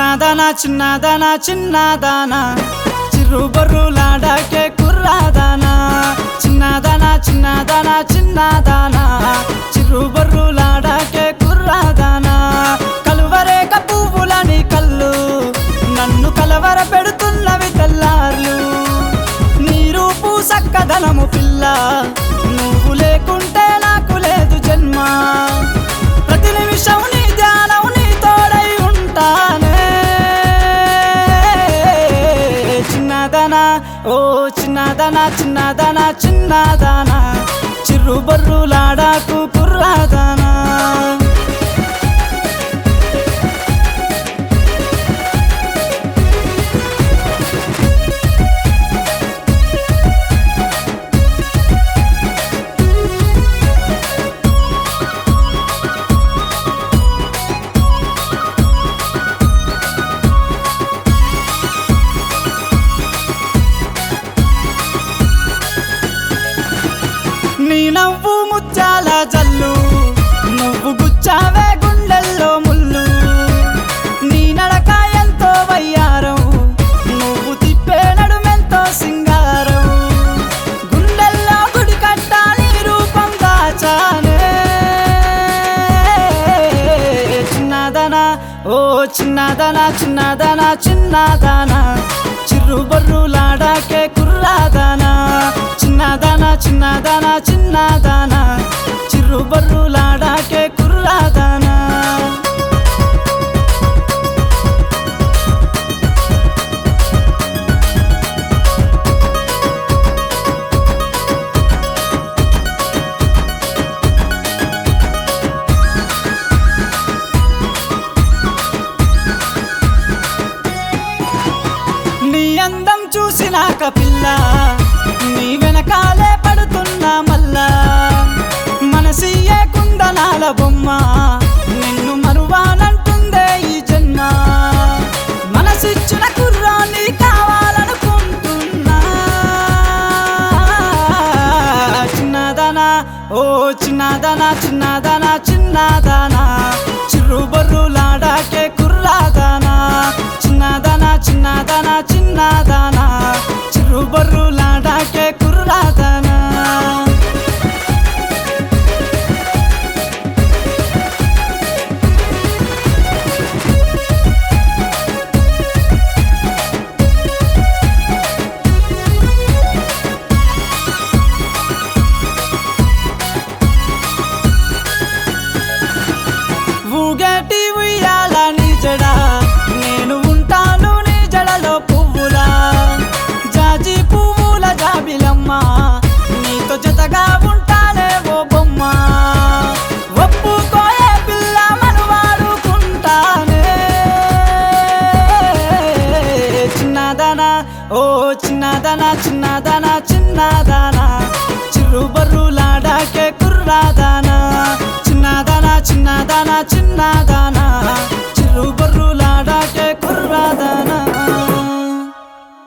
చిన్నదానా చిన్నదానా చిన్నదానా చిరుబర్రులాడాకే కుర్రాదానా చిన్నదానా చిన్నదానా చిన్నదానా చిరుబర్రులాడాకే కుర్రాదానా కలువరేక పువ్వులని కళ్ళు నన్ను కలవర పెడుతున్నవి తెల్లార్లు నీ రూపు సక్కదనము పిల్ల నువ్వు లేకుంటే నాకు లేదు జన్మ ప్రతి నిమిషం నీ ధ్యానం నీ తోడై ఉంటానే చిన్నదనా ఓ చిన్నదనా చిన్నదనా చిన్నదానా చిరు బర్రులాడాకు కుర్రాదానా నీ నవ్వు ముత్యాల జల్లు నువ్వు గుచ్చావే గుండెల్లో ముళ్ళు నీ నడక ఎంతో వయ్యారం నువ్వు తిప్పే నడుమెంతో సింగారం గుండెల్లో గుడి కట్ట నీ రూపం దాచానే చిన్నదనా ఓ చిన్నదనా చిన్నదనా చిన్నదానా చిరు బర్రులాడాకే కుర్రాదానా చిన్నదానా చిన్నదానా చిన్నదానా చిరు బర్రులాడాకే కుర్రాదానా నీ అందం చూసినాక పిల్ల నీ వెనకాలే పడుతున్నా మల్లా మనసియే కుందనాల బొమ్మ నిన్ను మరువానంటుందే ఈ జన్మ మనసిచ్చిన కుర్రాన్ని కావాలనుకుంటున్నా చిన్నదనా ఓ చిన్నదనా చిన్నదనా చిన్నదానా చిరు బర్రులాడాకే కుర్రాదానా చిన్నదనా చిన్నదనా చిన్నదానా చిరు బర్రులాడాకే కుర్రాదానా ఊగేటి ఉయ్యాల నీ జడ నేను ఉంటాను నీ జడలో పువ్వులా జాజి పువ్వుల జాబిలమ్మ నీతో జతగా ఉంటానే ఓ బొమ్మ ఒప్పుకోయే పిల్ల మను వాడుకుంటానే చిన్నదనా ఓ చిన్నదనా చిన్నదనా చిన్నదానా చిరు బర్రులాడాకే కుర్రాదానా చిన్నదానా చిన్నదానా చిన్నదానా